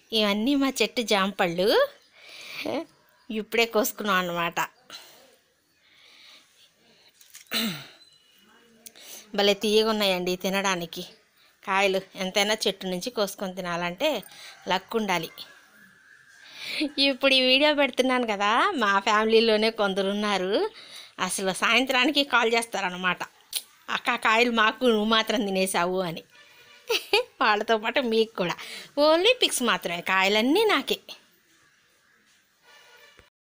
ఇవన్నీ మా చెట్టు జాంపళ్ళు ఇప్పుడే కోసుకున్నాం అన్నమాట భలే తీయగా ఉన్నాయండి తినడానికి కాయలు ఎంతైనా చెట్టు నుంచి కోసుకొని తినాలంటే లక్ ఉండాలి ఇప్పుడు ఈ వీడియో పెడుతున్నాను కదా మా ఫ్యామిలీలోనే కొందరు ఉన్నారు అసలు సాయంత్రానికి కాల్ చేస్తారనమాట అక్క కాయలు మాకు నువ్వు మాత్రం తినేసావు అని వాళ్ళతో పాటు మీకు కూడా ఓన్లీ పిక్స్ మాత్రమే కాయలన్నీ నాకే